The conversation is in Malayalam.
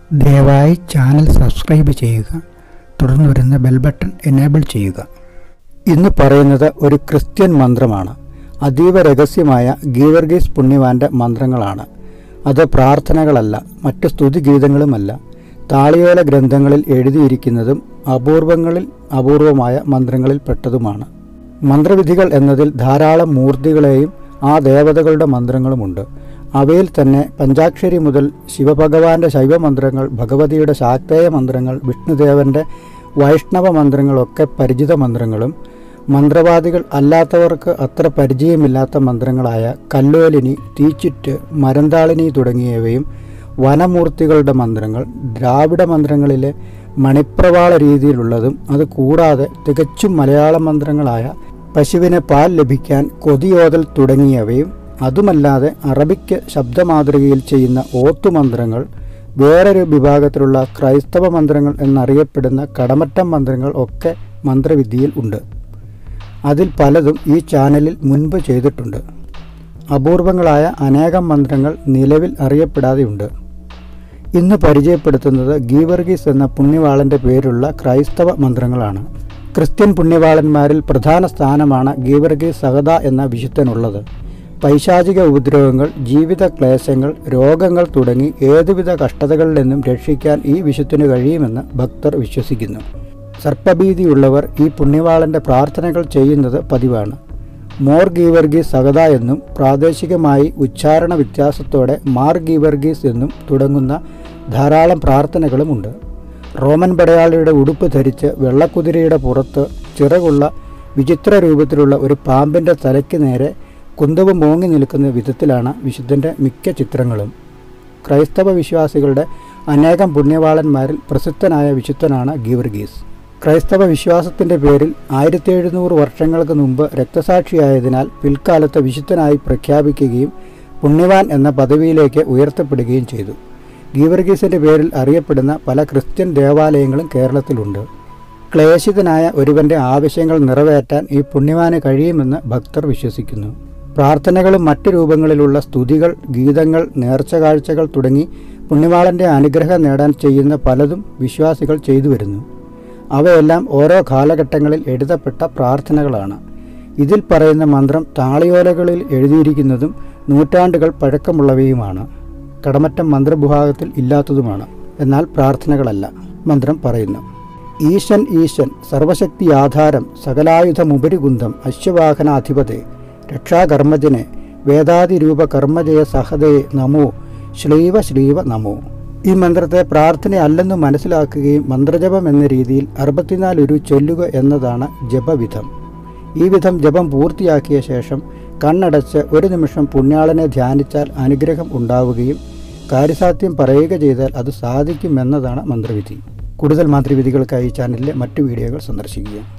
ദയവായി ചാനൽ സബ്സ്ക്രൈബ് ചെയ്യുക തുടർന്ന് വരുന്ന ബെൽ ബട്ടൺ എനേബിൾ ചെയ്യുക ഇന്ന് പറയുന്നത് ഒരു ക്രിസ്ത്യൻ മന്ത്രമാണ് അതീവ രഹസ്യമായ ഗീവർഗീസ് പുണ്യവാന്റെ മന്ത്രങ്ങളാണ് അത് പ്രാർത്ഥനകളല്ല മറ്റ് സ്തുതിഗീതങ്ങളുമല്ല താളിയോല ഗ്രന്ഥങ്ങളിൽ എഴുതിയിരിക്കുന്നതും അപൂർവങ്ങളിൽ അപൂർവമായ മന്ത്രങ്ങളിൽ പെട്ടതുമാണ് മന്ത്രവിധികൾ എന്നതിൽ ധാരാളം മൂർത്തികളെയും ആ ദേവതകളുടെ മന്ത്രങ്ങളുമുണ്ട് അവയിൽ തന്നെ പഞ്ചാക്ഷരി മുതൽ ശിവഭഗവാന്റെ ശൈവമന്ത്രങ്ങൾ ഭഗവതിയുടെ ശാക്തേയ മന്ത്രങ്ങൾ വിഷ്ണുദേവന്റെ വൈഷ്ണവ മന്ത്രങ്ങളൊക്കെ പരിചിത മന്ത്രങ്ങളും മന്ത്രവാദികൾ അല്ലാത്തവർക്ക് അത്ര പരിചയമില്ലാത്ത മന്ത്രങ്ങളായ കല്ലോലിനി തീച്ചിറ്റ് മരന്താളിനി തുടങ്ങിയവയും വനമൂർത്തികളുടെ മന്ത്രങ്ങൾ ദ്രാവിഡ മന്ത്രങ്ങളിലെ മണിപ്രവാള രീതിയിലുള്ളതും അത് കൂടാതെ തികച്ചും മലയാള മന്ത്രങ്ങളായ പശുവിന് പാൽ ലഭിക്കാൻ കൊതിയോതൽ തുടങ്ങിയവയും അതുമല്ലാതെ അറബിക്ക് ശബ്ദമാതൃകയിൽ ചെയ്യുന്ന ഓത്തുമന്ത്രങ്ങൾ വേറൊരു വിഭാഗത്തിലുള്ള ക്രൈസ്തവ മന്ത്രങ്ങൾ എന്നറിയപ്പെടുന്ന കടമറ്റം മന്ത്രങ്ങൾ ഒക്കെ മന്ത്രവിദ്യയിൽ ഉണ്ട് അതിൽ പലതും ഈ ചാനലിൽ മുൻപ് ചെയ്തിട്ടുണ്ട് അപൂർവങ്ങളായ അനേകം മന്ത്രങ്ങൾ നിലവിൽ അറിയപ്പെടാതെയുണ്ട് ഇന്ന് പരിചയപ്പെടുത്തുന്നത് ഗീവർഗീസ് എന്ന പുണ്യവാളന്റെ പേരുള്ള ക്രൈസ്തവ മന്ത്രങ്ങളാണ് ക്രിസ്ത്യൻ പുണ്യവാളന്മാരിൽ പ്രധാന സ്ഥാനമാണ് ഗീവർഗീസ് സഹദ എന്ന വിശുദ്ധനുള്ളത് പൈശാചിക ഉപദ്രവങ്ങൾ ജീവിത ക്ലേശങ്ങൾ രോഗങ്ങൾ തുടങ്ങി ഏതുവിധ കഷ്ടതകളിൽ നിന്നും രക്ഷിക്കാൻ ഈ വിശുദ്ധന് കഴിയുമെന്ന് ഭക്തർ വിശ്വസിക്കുന്നു സർപ്പഭീതിയുള്ളവർ ഈ പുണ്യവാളന്റെ പ്രാർത്ഥനകൾ ചെയ്യുന്നത് പതിവാണ് മോർ ഗീവർഗീസ് സഹദ എന്നും പ്രാദേശികമായി ഉച്ചാരണ വ്യത്യാസത്തോടെ മാർ ഗീവർഗീസ് എന്നും തുടങ്ങുന്ന ധാരാളം പ്രാർത്ഥനകളുമുണ്ട് റോമൻ പടയാളിയുടെ ഉടുപ്പ് ധരിച്ച് വെള്ളക്കുതിരയുടെ പുറത്ത് ചിറകുള്ള വിചിത്ര രൂപത്തിലുള്ള ഒരു പാമ്പിൻ്റെ തലയ്ക്ക് നേരെ കുന്തവ് മോങ്ങി നിൽക്കുന്ന വിധത്തിലാണ് വിശുദ്ധൻ്റെ മിക്ക ചിത്രങ്ങളും ക്രൈസ്തവ വിശ്വാസികളുടെ അനേകം പുണ്യവാളന്മാരിൽ പ്രസിദ്ധനായ വിശുദ്ധനാണ് ഗീവർഗീസ് ക്രൈസ്തവ വിശ്വാസത്തിൻ്റെ പേരിൽ ആയിരത്തി എഴുന്നൂറ് വർഷങ്ങൾക്ക് മുമ്പ് രക്തസാക്ഷിയായതിനാൽ പിൽക്കാലത്ത് വിശുദ്ധനായി പ്രഖ്യാപിക്കുകയും പുണ്യവാൻ എന്ന പദവിയിലേക്ക് ഉയർത്തപ്പെടുകയും ചെയ്തു ഗീവർഗീസിൻ്റെ പേരിൽ അറിയപ്പെടുന്ന പല ക്രിസ്ത്യൻ ദേവാലയങ്ങളും കേരളത്തിലുണ്ട് ക്ലേശിതനായ ഒരുവന്റെ ആവശ്യങ്ങൾ നിറവേറ്റാൻ ഈ പുണ്യവാന് കഴിയുമെന്ന് ഭക്തർ വിശ്വസിക്കുന്നു പ്രാർത്ഥനകളും മറ്റു രൂപങ്ങളിലുള്ള സ്തുതികൾ ഗീതങ്ങൾ നേർച്ച കാഴ്ചകൾ തുടങ്ങി പുണ്യവാളന്റെ അനുഗ്രഹം നേടാൻ ചെയ്യുന്ന പലതും വിശ്വാസികൾ ചെയ്തു വരുന്നു അവയെല്ലാം ഓരോ കാലഘട്ടങ്ങളിൽ എഴുതപ്പെട്ട പ്രാർത്ഥനകളാണ് ഇതിൽ പറയുന്ന മന്ത്രം താളിയോലകളിൽ എഴുതിയിരിക്കുന്നതും നൂറ്റാണ്ടുകൾ പഴക്കമുള്ളവയുമാണ് കടമറ്റം മന്ത്രവിഭാഗത്തിൽ ഇല്ലാത്തതുമാണ് എന്നാൽ പ്രാർത്ഥനകളല്ല മന്ത്രം പറയുന്നു ഈശൻ ഈശൻ സർവശക്തി ആധാരം സകലായുധമുപരികുന്തം അശ്വവാഹനാധിപതേ രക്ഷാകർമ്മജനെ വേദാതിരൂപ കർമ്മജയ സഹതേ നമോ ശ്ലീവ ശ്ലീവ നമോ ഈ മന്ത്രത്തെ പ്രാർത്ഥനയല്ലെന്ന് മനസ്സിലാക്കുകയും മന്ത്രജപം എന്ന രീതിയിൽ അറുപത്തിനാല് ഒരു ചൊല്ലുക എന്നതാണ് ജപവിധം ഈ വിധം ജപം പൂർത്തിയാക്കിയ ശേഷം കണ്ണടച്ച് ഒരു നിമിഷം പുണ്യാളനെ ധ്യാനിച്ചാൽ അനുഗ്രഹം ഉണ്ടാവുകയും കാര്യസാധ്യം പറയുക ചെയ്താൽ അത് സാധിക്കുമെന്നതാണ് മന്ത്രവിധി കൂടുതൽ മന്ത്രവിധികൾക്കായി ചാനലിലെ മറ്റു വീഡിയോകൾ സന്ദർശിക്കുക